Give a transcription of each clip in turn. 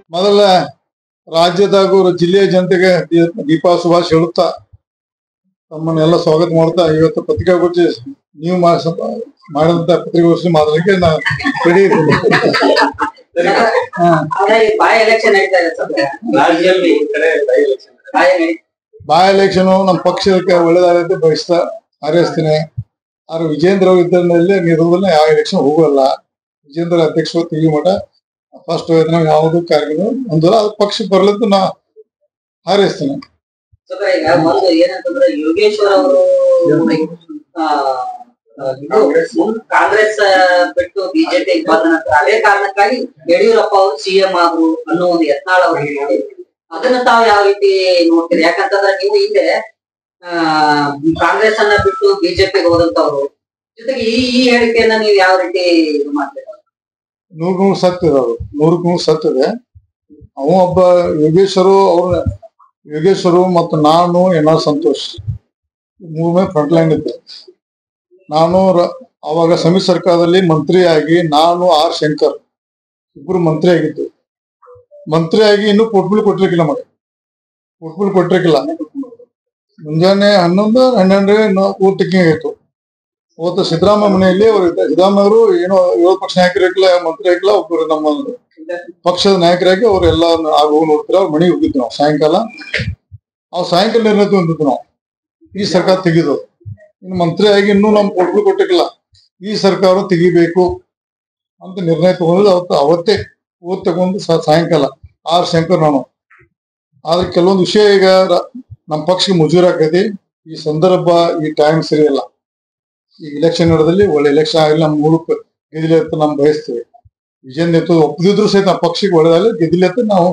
ಮೊದಲ ರಾಜ್ಯದ ಹಾಗೂ ಜಿಲ್ಲೆಯ ಜನತೆಗೆ ದೀ- ದೀಪಾ ಸುಭಾಷ್ ಹೇಳುತ್ತಾ ತಮ್ಮನ್ನೆಲ್ಲ ಸ್ವಾಗತ ಮಾಡ್ತಾ ಇವತ್ತು ಪತ್ರಿಕಾಗೋಷ್ಠಿ ನೀವು ಮಾ- ಸ- ಮಾಡಿದಂತ ಪತ್ರಿಕಾಗೋಷ್ಠಿ ಮಾಡೋದಕ್ಕೆ ನಾನು ರೆಡಿ ಇದ್ದೀನಿ ಹಾ. ಆದ್ರೆ ಈ ಬಾಯ್ ಎಲೆಕ್ಷನ್ ನಡೀತಾ ಇದೆ ಸರ್ ರಾಜ್ಯದಲ್ಲಿ ಈ ಕಡೆ ಬೈ ಎಲೆಕ್ಷನ್ ಬಾಯ್ ನಡೀ ಬಾ ಎಲೆಕ್ಷನ್ ನಮ್ಮ ಪಕ್ಷಕ್ಕೆ ಒಳ್ಳೇದಾಗತ್ತೆ ಬಯಸ್ತಾ ಹಾರೈಸ್ತೀನಿ ಆದ್ರೆ ವಿಜೇಂದ್ರ ಅವ್ರ ಇದ್ದಲ್ಲಿ ನಿರ್ವಹಣೆ ಯಾವ ಎಲೆಕ್ಷನ್ ಹೋಗಲ್ಲ ವಿಜೇಂದ್ರ ಅಧ್ಯಕ್ಷ ತಿಳಿ ಮಠ ಫಸ್ಟ್ ನಾವು ಯಾವುದು ಕಾರ್ಯಕ್ರಮ ಒಂದಲ್ಲ ಅದು ಪಕ್ಷ ಬರ್ಲಂತ ನಾ ಹಾರೈಸ್ತೀನಿ ಸರ್ ಈಗ ಒಂದು ಏನಂತಂದ್ರೆ ಯೋಗೇಶ್ವರ್ ಅವರು ಆ, ಆ, ಇದು ಮುಂದ್ ಕಾಂಗ್ರೆಸ್ ಆ, ಬಿಟ್ಟು ಬಿಜೆಪಿ ಬಂದ ನಂತರ ಅದೇ ಕಾರಣಕ್ಕಾಗಿ ಯಡಿಯೂರಪ್ಪ ಅವರು ಸಿಎಂ ಆದ್ರು ಅನ್ನೋ ಒಂದು ಯತ್ನಾಳ್ ಅವರು ಹೇಳಿದ್ರು. ಅದನ್ನ ತಾವು ಯಾವ ರೀತಿ ನೋಡ್ತೀರಿ ಯಾಕಂತಂದ್ರೆ ನೀವು ಹಿಂದೆ ಆ ಕಾಂಗ್ರೆಸ್ ಅನ್ನ ಬಿಟ್ಟು ಬಿಜೆಪಿಗೆ ಹೋದಂತವ್ರು ಜೊತೆಗೆ ಈ ಈ ಹೇಳಿಕೆಯನ್ನ ನೀವು ಯಾವ ರೀತಿ ಇದು ಮಾಡ್ತೀರಾ ನೂರ್ ನೂರು ಸತ್ಯ ಇದೆ ಅದು ನೂರಕ್ ನೂರು ಸತ್ಯ ಇದೆ ಅವ ಒಬ್ಬ ಯೋಗೇಶ್ವರು ಅವ್ರ ಯೋಗೇಶ್ವರು ಮತ್ತು ನಾನು ಎನ್ ಆರ್ ಸಂತೋಷ್ ಮೂರ್ ಮೇಲೆ ಫ್ರಂಟ್ ಲೈನ್ ಇದ್ದೆ ನಾನು ರ- ಅವಾಗ ಸಮ್ಮಿಶ್ರ ಸರ್ಕಾರದಲ್ಲಿ ಮಂತ್ರಿಯಾಗಿ ನಾನು ಆರ್ ಶಂಕರ್ ಇಬ್ರು ಮಂತ್ರಿ ಆಗಿದ್ದು ಮಂತ್ರಿ ಆಗಿ ಇನ್ನೂ ಪೋರ್ಟ್ಬಿಲ್ ಕೊಟ್ಟಿರ್ಕಿಲ್ಲ ನಮಗೆ ಪೋರ್ಟ್ಬಿಲ್ ಕೊಟ್ಟಿರ್ಕಿಲ್ಲ ಮುಂಜಾನೆ ಹನ್ನೊಂದು ಹನ್ನೆರಡು ಊಟ ಟಿಕ್ಕಿಂಗ್ ಆಯ್ತು ಅವತ್ತು ಸಿದ್ದರಾಮಯ್ಯ ಮನೆಯಲ್ಲಿ ಅವರು ಇದ್ದ ಸಿದ್ದರಾಮಯ್ಯರು ಏನೋ ವಿರೋಧ ಪಕ್ಷ ನಾಯಕರಾಗಿಲ್ಲ ಮಂತ್ರಿ ಆಗಿಲ್ಲ ಒಬ್ಬರು ನಮ್ಮ ಪಕ್ಷದ ನಾಯಕರಾಗಿ ಅವರೆಲ್ಲ ಆಗ ಹೋಗಿ ನೋಡ್ತಾರೆ ಅವ್ರ ಮನೆಗೆ ಹೋಗಿದ್ವಿ ನಾವು ಸಾಯಂಕಾಲ ಅವ್ರು ಸಾಯಂಕಾಲ ನಿರ್ಣಯ ತಗೊಂಡಿದ್ದು ನಾವು ಈ ಸರ್ಕಾರ ತೆಗೆದು ಇನ್ನು ಮಂತ್ರಿ ಆಗಿ ಇನ್ನೂ ನಮ್ ಕೊಟ್ಟು ಕೊಟ್ಟಿಲ್ಲ ಈ ಸರ್ಕಾರ ತೆಗಿಬೇಕು ಅಂತ ನಿರ್ಣಯ ತಗೊಂಡು ಅವತ್ತು ಅವತ್ತೇ ಓದ್ ತಗೊಂಡು ಸಾ- ಸಾಯಂಕಾಲ ಆರ್ ಶಂಕರ್ ನಾನು ಆದ್ರೆ ಕೆಲವೊಂದು ವಿಷಯ ಈಗ ರ- ನಮ್ಮ ಪಕ್ಷಕ್ಕೆ ಮುಜೂರಾಕೈತಿ ಈ ಸಂದರ್ಭ ಈ ಟೈಮ್ ಸರಿಯಲ್ಲ ಈ ಇಲೆಕ್ಷನ್ ನಡೆದಲ್ಲಿ ಒಳ್ಳೆ ಎಲೆಕ್ಷನ್ ಆಗಲಿ ನಮ್ಮ ಮೂಲಕ ಗೆದಿಲಿ ಅಂತ ನಾವು ಬಯಸ್ತೇವೆ ವಿಜಯನ್ ನೇತೃತ್ವ ಒಪ್ಪದಿದ್ರು ಸಹಿತ ನಮ್ಮ ಪಕ್ಷಕ್ಕೆ ಒಳ್ಳೇದಾಗಲಿ ಗೆದಿಲಿ ಅಂತ ನಾವು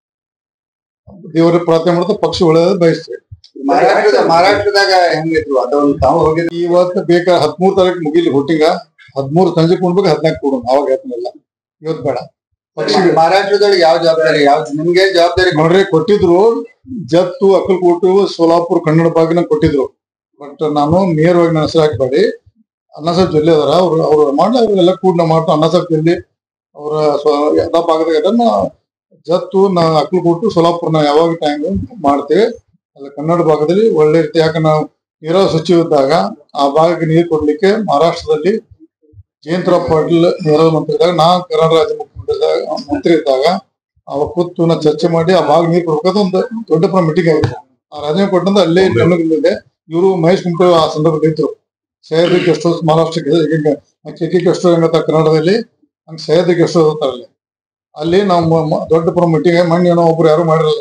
ದೇವರ ಪ್ರಾರ್ಥನೆ ಮಾಡ್ತಾ ಪಕ್ಷ ಒಳ್ಳೇದಾಗ ಬಯಸ್ತೇವೆ ಮಹಾರಾಷ್ಟ್ರದ ಮಹಾರಾಷ್ಟ್ರದಾಗ ಹೆಂಗಿದ್ರು ಅದೊಂದು ತಾವು ಹೋಗಿದ್ರು ಇವತ್ತು ಬೇಕಾ ಹದಿಮೂರು ತಾರೀಕು ಮುಗಿಲಿ ಹೊಟ್ಟಿಗ ಹದಿಮೂರು ಸಂಜೆ ಕೊಡ್ಬೇಕು ಹದಿನಾಲ್ಕು ಕೊಡೋಣ ಅವಾಗ ಹೇಳ್ತೀನಲ್ಲ ಇವತ್ತು ಬೇಡ ಪಕ್ಷಿಗೆ ಮಹಾರಾಷ್ಟ್ರದೊಳಗೆ ಯಾವ ಜವಾಬ್ದಾರಿ ಯಾವ ನಿಮ್ಗೆ ಜವಾಬ್ದಾರಿ ನೋಡ್ರಿ ಕೊಟ್ಟಿದ್ರು ಜತ್ತು ಅಕ್ಕಲ್ಕೋಟು ಸೋಲಾಪುರ ಕನ್ನಡ ಭಾಗನ ಕೊಟ್ಟಿದ್ರು ಬಟ್ ನಾನು ನೇರವಾಗಿ ನನ್ನ ಹೆಸರು ಹಾಕ್ಬೇಡಿ ಅನ್ನಸಾಬ್ ಜೊಲ್ಲೆ ಅದಾರ ಅವ್ರು ಅವ್ರು ಮಾಡ್ಲಿ ಅವ್ರೆಲ್ಲ ಕೂಡ ನಾವು ಮಾಡ್ತಾ ಅನ್ನಸಾಬ್ ಜೊಲ್ಲೆ ಅವರ ಎಲ್ಲ ಭಾಗದಾಗ ಅದನ್ನ ಜತ್ತು ನಾ ಅಕ್ಕಲ್ಕೋಟು ಸೋಲಾಪುರ ನಾವು ಯಾವಾಗ ಟೈಮ್ ಮಾಡ್ತೇವೆ ಅಲ್ಲಿ ಕನ್ನಡ ಭಾಗದಲ್ಲಿ ಒಳ್ಳೆ ರೀತಿ ಯಾಕೆ ನಾವು ನೀರಾವರಿ ಸಚಿವ ಇದ್ದಾಗ ಆ ಭಾಗಕ್ಕೆ ನೀರು ಕೊಡ್ಲಿಕ್ಕೆ ಮಹಾರಾಷ್ಟ್ರದಲ್ಲಿ ಜಯಂತರಾವ್ ಪಾಟೀಲ್ ನೀರಾವರಿ ಮಂತ್ರಿ ಇದ್ದಾಗ ನಾ ಕರ್ನಾಟಕ ರಾಜ್ಯ ಮುಖ್ಯಮಂತ್ರಿ ಇದ್ದಾಗ ಮಂತ್ರಿ ಇದ್ದಾಗ ಅವಾಗ ಕೂತು ನಾ ಚರ್ಚೆ ಮಾಡಿ ಆ ಭಾಗ ನೀರು ಕೊಡ್ಬೇಕಾದ ಒಂದು ದೊಡ್ಡ ಪ್ರ ಮೀಟಿಂಗ್ ಆಗಿತ್ತು ಆ ರಾಜೀನಾಮೆ ಕೊಟ್ಟಂತ ಅಲ್ಲೇ ನೆನಪಿದೆ ಇವರು ಮಹೇಶ್ ಕುಮಟೆ ಆ ಸಂದರ್ಭದಲ್ಲಿ ಇದ್ರು ಸಹ್ಯಾದ್ರಿ ಗೆಸ್ಟ್ ಹೌಸ್ ಮಹಾರಾಷ್ಟ್ರಕ್ಕೆ ಈಗ ಕೆಕೆ ಗೆಸ್ಟ್ ಹೌಸ್ ಹೆಂಗತ್ತ ಕನ್ನಡದಲ್ಲಿ ಹಂಗೆ ಸಹ್ಯಾದ್ರಿ ಗೆಸ್ಟ್ ಹೌಸ್ ಅಂತಾರೆ ಅಲ್ಲಿ ಅಲ್ಲಿ ನಾವು ಮ- ಮ- ದೊಡ್ಡ ಪ್ರ ಮೀಟಿಂಗ್ ಮಣ್ಣು ಏನೋ ಒಬ್ರು ಯಾರು ಮಾಡಿರಲ್ಲ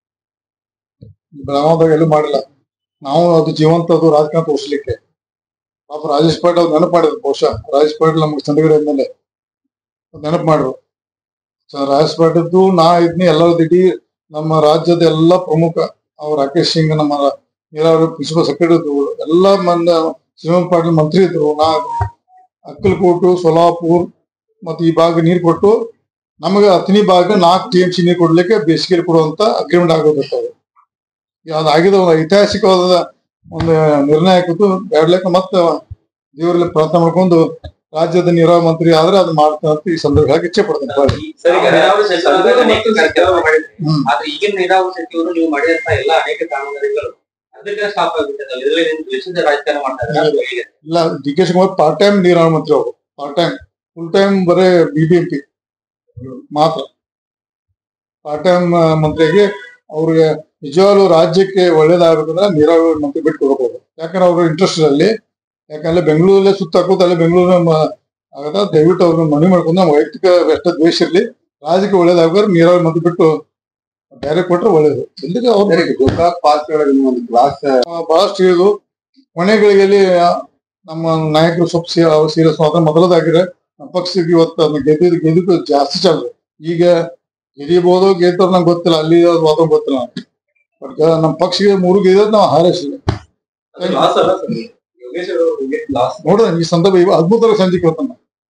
ಬೆಳಗಾವದಾಗ ಎಲ್ಲೂ ಮಾಡಿಲ್ಲ ನಾವು ಅದು ಜೀವಂತ ಅದು ರಾಜಕಾರಣ ತೋರಿಸ್ಲಿಕ್ಕೆ ಪಾಪ ರಾಜೇಶ್ ಪಾಟೀಲ್ ಅವ್ರು ನೆನಪು ಮಾಡಿದ್ರು ಬಹುಶಃ ರಾಜೇಶ್ ಪಾಟೀಲ್ ನಮ್ಗೆ ಚಂಡಗಡ ಮೇಲೆ ನೆನಪು ಮಾಡ್ರು ಸೊ ರಾಜೇಶ್ ಪಾಟೀಲ್ದು ನಾ ಇದ್ನಿ ಎಲ್ಲರ ಇಡೀ ನಮ್ಮ ರಾಜ್ಯದ ಎಲ್ಲ ಪ್ರಮುಖ ಅವ್ರು ರಾಕೇಶ್ ಸಿಂಗ್ ನಮ್ಮ ನೀರಾವರಿ ಪ್ರಿನ್ಸಿಪಲ್ ಸೆಕ್ರೆಟರಿ ಇದ್ರು ಎಲ್ಲ ಮಂದ ಶ್ರೀಮಂತ್ ಪಾಟೀಲ್ ಮಂತ್ರಿ ಇದ್ರು ನಾ ಅಕ್ಕಲಕೋಟು ಸೋಲಾಪುರ್ ಮತ್ತೆ ಈ ಭಾಗ ನೀರು ಕೊಟ್ಟು ನಮಗೆ ಹತ್ತನೇ ಭಾಗ ನಾಲ್ಕು ಟಿ ಎಂ ಸಿ ನೀರು ಕೊಡ್ಲಿಕ್ಕೆ ಬೇಸಿಗೆಯಲ್ಲಿ ಕೊಡುವಂತ ಅಗ್ರಿಮೆಂಟ್ ಆಗೋದಿರ್ತದೆ ಅದು ಆಗಿದ ಒಂದು ಐತಿಹಾಸಿಕವಾದ ಒಂದು ನಿರ್ಣಯ ಕೂತು ಬೇಡ್ಲಿಕ್ಕೆ ಮತ್ತೆ ದೇವರಲ್ಲಿ ಪ್ರಾರ್ಥನೆ ಮಾಡ್ಕೊಂಡು ರಾಜ್ಯದ ನೀರಾವರಿ ಮಂತ್ರಿ ಆದ್ರೆ ಅದು ಮಾಡ್ತಾರೆ ಅಂತ ಈ ಸಂದರ್ಭ ಹೇಳಕ್ ಇಚ್ಛೆ ಪಡ್ತೇನೆ ಸರ್ ಈಗ ನೀರಾವರಿ ಸಚಿವರಾದ ಅನೇಕ ಕಾರ್ಯಕ್ರಮ ಮಾಡಿದ್ರಿ ಹ್ಮ್. ಆದ್ರೆ ಈಗಿನ ನೀರಾವರಿ ಸಚಿವರು ನೀವು ಮಾಡಿದಂತ ಎಲ್ಲ ಅನೇಕ ಕಾಮಗಾರಿಗಳು ಅದಕ್ಕೆ ಸ್ಟಾಪ್ ಆಗ್ಬಿಟ್ಟಿದೆ ಇದರಲ್ಲಿ ನೀವು ದ್ವೇಷದ ರಾಜಕಾರಣ ಮಾಡ್ತಾ ಇದ್ದಾರೆ ಅದು ಹೇಗೆ? ಇಲ್ಲ D K Shivakumar part time ನೀರಾವರಿ ಮಂತ್ರಿ ಅವರು ಪಾರ್ಟ್ ಟೈಮ್ ಫುಲ್ ಟೈಮ್ ಬರೇ ಬಿಬಿಎಂಪಿ ಮಾತ್ರ ಪಾರ್ಟ್ ಟೈಮ್ ಮಂತ್ರಿಗೆ ಅವ್ರಿಗೆ ನಿಜವಾಗ್ಲೂ ರಾಜ್ಯಕ್ಕೆ ಒಳ್ಳೇದಾಗಬೇಕಂದ್ರೆ ನೀರಾವರಿ ಮಂತ್ರಿ ಬಿಟ್ಟು ಕೊಡಬಹುದು ಯಾಕಂದ್ರೆ ಅವ್ರ ಇಂಟ್ರೆಸ್ಟ್ ಅಲ್ಲಿ ಯಾಕಂದ್ರೆ ಬೆಂಗಳೂರಲ್ಲೇ ಸುತ್ತ ಹಾಕೋದು ಅಲ್ಲೇ ಬೆಂಗಳೂರಿನ ಆಗದ ದಯವಿಟ್ಟು ಅವ್ರನ್ನ ಮನವಿ ಮಾಡ್ಕೊಂಡು ನಮ್ಮ ವೈಯಕ್ತಿಕ ಎಷ್ಟು ದ್ವೇಷ ಇರ್ಲಿ ರಾಜ್ಯಕ್ಕೆ ಒಳ್ಳೇದಾಗ್ಬೇಕಾದ್ರೆ ನೀರಾವರಿ ಮಂತ್ರಿ ಬಿಟ್ಟು ಬೇರೆ ಕೊಟ್ರೆ ಒಳ್ಳೇದು ಇಲ್ಲಿಗೆ ಅವ್ರು ಗೋಕಾಕ್ ಪಾಸ್ ಒಳಗೆ ನೀವು ಒಂದು ಕ್ಲಾಸ್ ಆ, ಬಹಳಷ್ಟು ಇದು ಕೊನೆಗಳಿಗೆಯಲ್ಲಿ ಆ, ನಮ್ಮ ನಾಯಕರು ಸ್ವಲ್ಪ ಸೀರಿಯಸ್ ಮಾತ್ರ ಮೊದಲದಾಗಿರ ನಮ್ಮ ಪಕ್ಷಕ್ಕೆ ಇವತ್ತು ಅದನ್ನ ಗೆದ್ದಿದ್ದು ಗೆದ್ದು ಜಾಸ್ತಿ ಚಾಲ ಈಗ ಗೆದಿಬಹುದು ಗೆದ್ದರು ನಂಗೆ ಗೊತ್ತಿಲ್ಲ ಅಲ್ಲಿ ಅದು ವಾತಾವರಣ ಗೊತ್ತಿಲ್ಲ ಬಟ್ ನಮ್ಮ ಪಕ್ಷಕ್ಕೆ ಮೂರು ಗೆದ್ದದ್ ನಾವು ಹಾರೈಸಿಲ್ಲ ಅದು ಲಾಸ್ ಅಲ್ಲ ಸರ್ ಯೋಗೇಶ್ ಅವರು ಲಾಸ್ ನೋಡಿದ್ರೆ ಈ ಸಂದರ್ಭ ಇವ ಹದಿಮೂರ ಸಂಜೆಗೆ ಇವತ್ತನ್ನ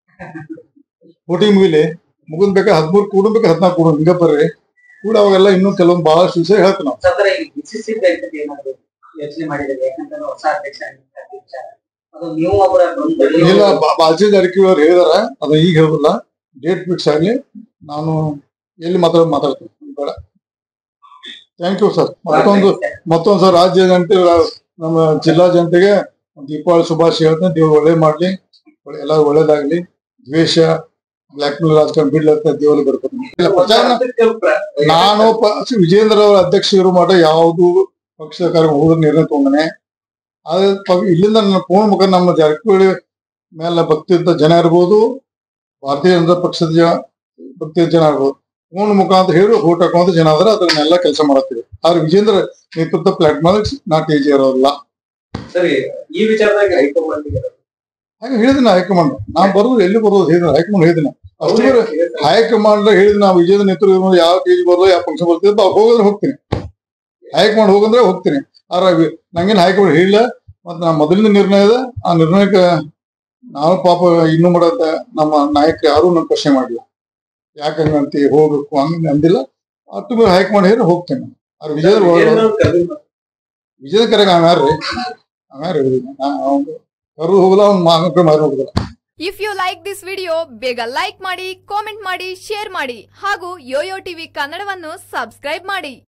ವೋಟಿಂಗ್ ಮುಗಿಲಿ ಮುಗಿದ್ ಬೇಕಾ ಹದಿಮೂರು ಕೂಡ ಬೇಕಾ ಹದಿನಾಲ್ಕು ಕೂಡ ಹಿಂಗ ಬರ್ರಿ ಕೂಡ ಅವಾಗೆಲ್ಲ ಇನ್ನೂ ಕೆಲವೊಂದು ಬಹಳಷ್ಟು ವಿಷಯ ಹೇಳ್ತೀವಿ ನಾವು ಸರ್ ಈ ಬಿಸಿಸಿ ಬ್ಯಾಂಕ್ ಏನಾದ್ರು ಯೋಚನೆ ಮಾಡಿದ್ರೆ ಯಾಕಂತಂದ್ರೆ ಹೊಸ ಅಧ್ಯಕ್ಷ ಆಗಿರ್ತಾರೆ ಅಧ್ಯಕ್ಷ. ಅದು ನೀವು ಒಬ್ಬರ ಇಲ್ಲ ಬಾ- ಬಾಜಿ ಜಾರಕಿಹೊಳಿ ಅವ್ರು ಹೇಳಿದಾರ ಅದು ಈಗ ಹೇಳುದಿಲ್ಲ ಡೇಟ್ ಫಿಕ್ಸ್ ಆಗ್ಲಿ ನಾನು ಎಲ್ಲಿ ಮಾತಾಡ ಮಾತಾಡ್ತೀನಿ ಬೇಡ ಥ್ಯಾಂಕ್ ಯು ಸರ್ ಮತ್ತೊಂದು ಮತ್ತೊಂದು ಸರ್ ರಾಜ್ಯ ಜನತೆ ನಮ್ಮ ಜಿಲ್ಲಾ ಜನತೆಗೆ ದೀಪಾವಳಿ ಶುಭಾಶಯ ಹೇಳ್ತೇನೆ ದೇವ್ರು ಒಳ್ಳೆ ಮಾಡ್ಲಿ ಒಳ್ಳೆ- ಎಲ್ಲರೂ ಒಳ್ಳೇದಾಗ್ಲಿ ದ್ವೇಷ ಬ್ಲಾಕ್ ಮೇಲ್ ರಾಜಕಾರಣ ಬಿಡ್ಲಿ ಅಂತ ದೇವರಿಗೆ ಬರ್ತೀನಿ ಇಲ್ಲ, ಪ್ರಚಾರ ನಾನು ಪ- ವಿಜೇಂದ್ರ ಅವರ ಅಧ್ಯಕ್ಷರು ಮಠ ಯಾವುದು ಪಕ್ಷದ ಕಾರ್ಯ ಹೋಗೋದು ನಿರ್ಣಯ ತಗೊಂಡನೆ ಆದ್ರೆ ಪ- ಇಲ್ಲಿಂದ ನನ್ನ ಫೋನ್ ಮುಖ ನಮ್ಮ ಜಾರಕಿಹೊಳಿ ಮೇಲೆ ಭಕ್ತಿ ಇದ್ದ ಜನ ಇರ್ಬೋದು ಭಾರತೀಯ ಜನತಾ ಪಕ್ಷದ ಜ- ಭಕ್ತಿ ಇದ್ದ ಜನ ಇರ್ಬೋದು ಫೋನ್ ಮುಖಾಂತರ ಹೇಳಿ ಓಟ್ ಹಾಕುವಂತ ಜನ ಆದ್ರೆ ಅದನ್ನೆಲ್ಲ ಕೆಲಸ ಮಾಡತ್ತೀವಿ ಆದ್ರೆ ವಿಜೇಂದ್ರ ನೇತೃತ್ವ ಪ್ಲಾಟ್ಫಾರ್ಮ್ ನಾ ಟಿ ಇರೋದಿಲ್ಲ ಸರಿ ಈ ವಿಚಾರದಾಗ ಹೈಕಮಾಂಡ್ ಹಾಗೆ ಹೇಳಿದಿನ ಹೈಕಮಾಂಡ್ ನಾನ್ ಬರೋದು ಎಲ್ಲಿ ಬರೋದು ಹೇಳಿದ ಹೈಕಮಾಂಡ್ ಹೇಳಿದಿನ ಅಷ್ಟು ಬೇರೆ ಹೈಕಮಾಂಡ್ ಹೇಳಿದ ನಾವು ವಿಜಯದ ನೇತೃತ್ವ ಯಾವ ಟೇಜ್ ಬರೋದು ಯಾವ ಫಂಕ್ಷನ್ ಬರ್ತಿದ್ದು ಅವ್ರು ಹೋಗಿದ್ರೆ ಹೋಗ್ತೀನಿ ಹೈಕಮಾಂಡ್ ಹೋಗಂದ್ರೆ ಹೋಗ್ತೀನಿ ಆದ್ರೆ ವಿ- ನಂಗೇನು ಹೈಕಮಾಂಡ್ ಹೇಳಿಲ್ಲ ಮತ್ತೆ ನಾ ಮೊದಲಿನ ನಿರ್ಣಯ ಇದೆ ಆ ನಿರ್ಣಯಕ್ಕೆ ನಾವು ಪಾಪ ಇನ್ನೂ ಮಾಡತ್ತ ನಮ್ಮ ನಾಯಕರು ಯಾರು ನನ್ನ ಪ್ರಶ್ನೆ ಮಾಡಿಲ್ಲ ಯಾಕಂಗಂತಿ ಹೋಗ್ಬೇಕು ಹಂಗ ಅಂದಿಲ್ಲ ಅಷ್ಟು ಮೇಲೆ ಹೈಕಮಾಂಡ್ ಹೇಳಿ ಹೋಗ್ತೀನಿ ಆದ್ರೆ ವಿಜಯ ವಿಜಯ ಕರೆಗೆ ಅವ ಯಾರ್ರಿ ಅವ ಯಾರು ಕರು ಹೋಗಲ್ಲ ಅವ್ನ ಮಾಂಗ ಮಾರಿ ಹೋಗಲ್ಲ if you like this video ಬೇಗ ಲೈಕ್ ಮಾಡಿ ಕಾಮೆಂಟ್ ಮಾಡಿ ಶೇರ್ ಮಾಡಿ ಹಾಗೂ ಯೋಯೋ ಟಿವಿ ಕನ್ನಡವನ್ನು ಸಬ್ಸ್ಕ್ರೈಬ್ ಮಾಡಿ